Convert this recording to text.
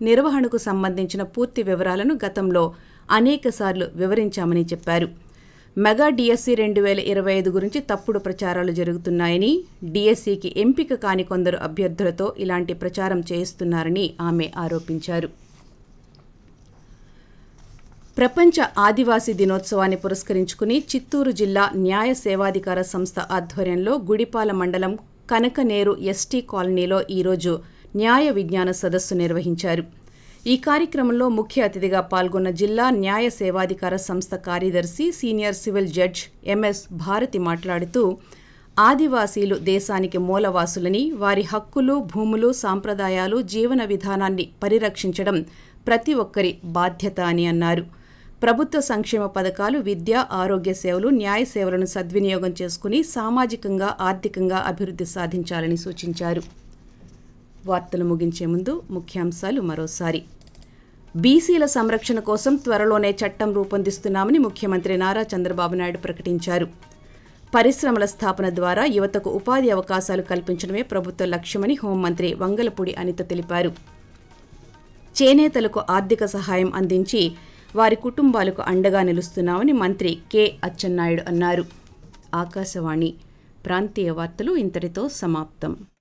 నిర్వహణకు సంబంధించిన పూర్తి వివరాలను గతంలో అనేకసార్లు వివరించామని చెప్పారు మెగా డిఎస్సి రెండు వేల ఇరవై ఐదు గురించి తప్పుడు ప్రచారాలు జరుగుతున్నాయని డిఎస్సికి ఎంపిక కాని కొందరు అభ్యర్థులతో ఇలాంటి ప్రచారం చేయిస్తున్నారని ఆమె ఆరోపించారు ప్రపంచ ఆదివాసీ దినోత్సవాన్ని పురస్కరించుకుని చిత్తూరు జిల్లా న్యాయ సేవాధికార సంస్థ ఆధ్వర్యంలో గుడిపాల మండలం కనకనేరు ఎస్టీ కాలనీలో ఈరోజు న్యాయ విజ్ఞాన సదస్సు నిర్వహించారు ఈ కార్యక్రమంలో ముఖ్య అతిథిగా పాల్గొన్న జిల్లా న్యాయ సేవాధికార సంస్థ కార్యదర్శి senior civil judge MS Bharathi మాట్లాడుతూ ఆదివాసీలు దేశానికి మూలవాసులని వారి హక్కులు భూములు సాంప్రదాయాలు జీవన విధానాన్ని పరిరక్షించడం ప్రతి ఒక్కరి బాధ్యత అని అన్నారు ప్రభుత్వ సంక్షేమ పథకాలు విద్య ఆరోగ్య సేవలు న్యాయ సేవలను సద్వినియోగం చేసుకుని సామాజికంగా ఆర్థికంగా అభివృద్ధి సాధించాలని సూచించారు వార్తలు ముగించే ముందు ముఖ్యాంశాలు మరోసారి బీసీల సంరక్షణ కోసం త్వరలోనే చట్టం రూపొందిస్తున్నామని ముఖ్యమంత్రి నారా చంద్రబాబు నాయుడు ప్రకటించారు పరిశ్రమల స్థాపన ద్వారా యువతకు ఉపాధి అవకాశాలు కల్పించడమే ప్రభుత్వ లక్ష్యమని హోంమంత్రి వంగలపూడి అనిత తెలిపారు చేనేతలకు ఆర్థిక సహాయం అందించి వారి కుటుంబాలకు అండగా నిలుస్తున్నామని మంత్రి కె అచ్చెన్నాయుడు అన్నారు ఆకాశవాణి ప్రాంతీయ వార్తలు ఇంతటితో సమాప్తం